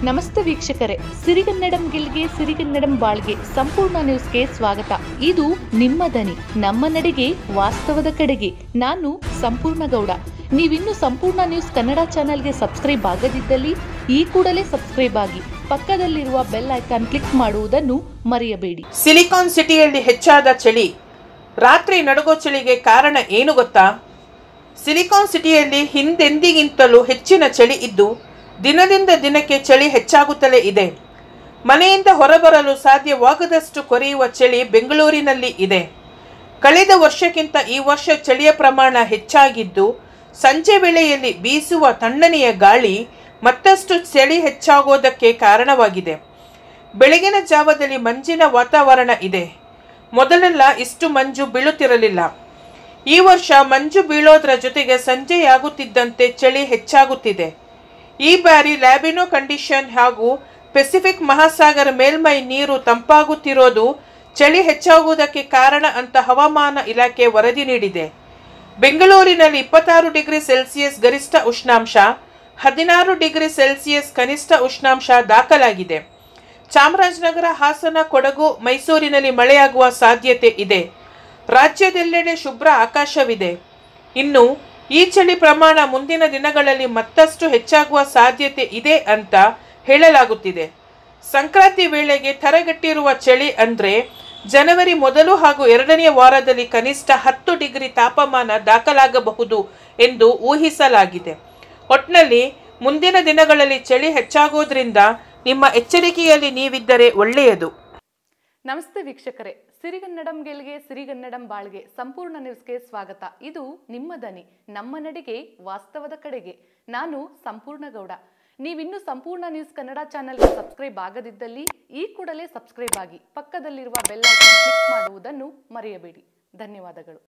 ನಮಸ್ತೆ ವೀಕ್ಷಕರೇ ಸಿರಿಗನ್ನಡಂ ಗೆಲ್ಗೆ ಸಿರಿಗನ್ನಡಂ ಬಾಳ್ಗೆ ಸಂಪೂರ್ಣ ನ್ಯೂಸ್ಗೆ ಸ್ವಾಗತ ಇದು ನಿಮ್ಮ ದನಿ ನಮ್ಮ ನಡೆಗೆ ವಾಸ್ತವದ ಕಡೆಗೆ ನಾನು ಸಂಪೂರ್ಣ ಗೌಡ ನೀವಿನ್ನು ಸಂಪೂರ್ಣ ನ್ಯೂಸ್ ಕನ್ನಡ ಚಾನೆಲ್ಗೆ ಸಬ್ಸ್ಕ್ರೈಬ್ ಆಗದಿದ್ದಲ್ಲಿ ಈ ಕೂಡಲೇ ಸಬ್ಸ್ಕ್ರೈಬ್ ಆಗಿ ಪಕ್ಕದಲ್ಲಿರುವ ಬೆಲ್ ಐಕಾನ್ ಕ್ಲಿಕ್ ಮಾಡುವುದನ್ನು ಮರೆಯಬೇಡಿ ಸಿಲಿಕಾನ್ ಸಿಟಿಯಲ್ಲಿ ಹೆಚ್ಚಾದ ಚಳಿ ರಾತ್ರಿ ನಡುಗೋ ಚಳಿಗೆ ಕಾರಣ ಏನು ಗೊತ್ತಾ ಸಿಲಿಕಾನ್ ಸಿಟಿಯಲ್ಲಿ ಹಿಂದೆಂದಿಗಿಂತಲೂ ಹೆಚ್ಚಿನ ಚಳಿ ಇದ್ದು ದಿನದಿಂದ ದಿನಕ್ಕೆ ಚಳಿ ಹೆಚ್ಚಾಗುತ್ತಲೇ ಇದೆ ಮನೆಯಿಂದ ಹೊರಬರಲು ಸಾಧ್ಯವಾಗದಷ್ಟು ಕೊರೆಯುವ ಚಳಿ ಬೆಂಗಳೂರಿನಲ್ಲಿ ಇದೆ ಕಳೆದ ವರ್ಷಕ್ಕಿಂತ ಈ ವರ್ಷ ಚಳಿಯ ಪ್ರಮಾಣ ಹೆಚ್ಚಾಗಿದ್ದು ಸಂಜೆ ವೇಳೆಯಲ್ಲಿ ಬೀಸುವ ತಣ್ಣನೆಯ ಗಾಳಿ ಮತ್ತಷ್ಟು ಚಳಿ ಹೆಚ್ಚಾಗೋದಕ್ಕೆ ಕಾರಣವಾಗಿದೆ ಬೆಳಗಿನ ಜಾವದಲ್ಲಿ ಮಂಜಿನ ವಾತಾವರಣ ಇದೆ ಮೊದಲೆಲ್ಲ ಇಷ್ಟು ಮಂಜು ಬೀಳುತ್ತಿರಲಿಲ್ಲ ಈ ವರ್ಷ ಮಂಜು ಬೀಳೋದ್ರ ಜೊತೆಗೆ ಸಂಜೆಯಾಗುತ್ತಿದ್ದಂತೆ ಚಳಿ ಹೆಚ್ಚಾಗುತ್ತಿದೆ ಈ ಬಾರಿ ಲ್ಯಾಬಿನೋ ಕಂಡೀಷನ್ ಹಾಗೂ ಪೆಸಿಫಿಕ್ ಮಹಾಸಾಗರ ಮೇಲ್ಮೈ ನೀರು ತಂಪಾಗುತ್ತಿರೋದು ಚಳಿ ಹೆಚ್ಚಾಗುವುದಕ್ಕೆ ಕಾರಣ ಅಂತ ಹವಾಮಾನ ಇಲಾಖೆ ವರದಿ ನೀಡಿದೆ ಬೆಂಗಳೂರಿನಲ್ಲಿ ಇಪ್ಪತ್ತಾರು ಡಿಗ್ರಿ ಸೆಲ್ಸಿಯಸ್ ಗರಿಷ್ಠ ಉಷ್ಣಾಂಶ ಹದಿನಾರು ಡಿಗ್ರಿ ಸೆಲ್ಸಿಯಸ್ ಕನಿಷ್ಠ ಉಷ್ಣಾಂಶ ದಾಖಲಾಗಿದೆ ಚಾಮರಾಜನಗರ ಹಾಸನ ಕೊಡಗು ಮೈಸೂರಿನಲ್ಲಿ ಮಳೆಯಾಗುವ ಸಾಧ್ಯತೆ ಇದೆ ರಾಜ್ಯದೆಲ್ಲೆಡೆ ಶುಭ್ರ ಆಕಾಶವಿದೆ ಇನ್ನು ಈ ಚಳಿ ಪ್ರಮಾಣ ಮುಂದಿನ ದಿನಗಳಲ್ಲಿ ಮತ್ತಷ್ಟು ಹೆಚ್ಚಾಗುವ ಸಾಧ್ಯತೆ ಇದೆ ಅಂತ ಹೇಳಲಾಗುತ್ತಿದೆ ಸಂಕ್ರಾಂತಿ ವೇಳೆಗೆ ತರಗಟ್ಟಿರುವ ಚಳಿ ಅಂದ್ರೆ ಜನವರಿ ಮೊದಲು ಹಾಗೂ ಎರಡನೆಯ ವಾರದಲ್ಲಿ ಕನಿಷ್ಠ ಹತ್ತು ಡಿಗ್ರಿ ತಾಪಮಾನ ದಾಖಲಾಗಬಹುದು ಎಂದು ಊಹಿಸಲಾಗಿದೆ ಒಟ್ನಲ್ಲಿ ಮುಂದಿನ ದಿನಗಳಲ್ಲಿ ಚಳಿ ಹೆಚ್ಚಾಗೋದ್ರಿಂದ ನಿಮ್ಮ ಎಚ್ಚರಿಕೆಯಲ್ಲಿ ನೀವಿದ್ದರೆ ಒಳ್ಳೆಯದು ನಮಸ್ತೆ ವೀಕ್ಷಕರೇ ಸಿರಿಗನ್ನಡಂ ಗೆಲ್ಗೆ ಸಿರಿಗನ್ನಡಂ ಬಾಳ್ಗೆ ಸಂಪೂರ್ಣ ನ್ಯೂಸ್ಗೆ ಸ್ವಾಗತ ಇದು ನಿಮ್ಮ ದನಿ ನಮ್ಮ ನಡೆಗೆ ವಾಸ್ತವದ ಕಡೆಗೆ ನಾನು ಸಂಪೂರ್ಣ ಗೌಡ ನೀವಿನ್ನೂ ಸಂಪೂರ್ಣ ನ್ಯೂಸ್ ಕನ್ನಡ ಚಾನೆಲ್ಗೆ ಸಬ್ಸ್ಕ್ರೈಬ್ ಆಗದಿದ್ದಲ್ಲಿ ಈ ಕೂಡಲೇ ಸಬ್ಸ್ಕ್ರೈಬ್ ಆಗಿ ಪಕ್ಕದಲ್ಲಿರುವ ಬೆಲ್ ಐಕಾನ್ ಕ್ಲಿಕ್ ಮಾಡುವುದನ್ನು ಮರೆಯಬೇಡಿ ಧನ್ಯವಾದಗಳು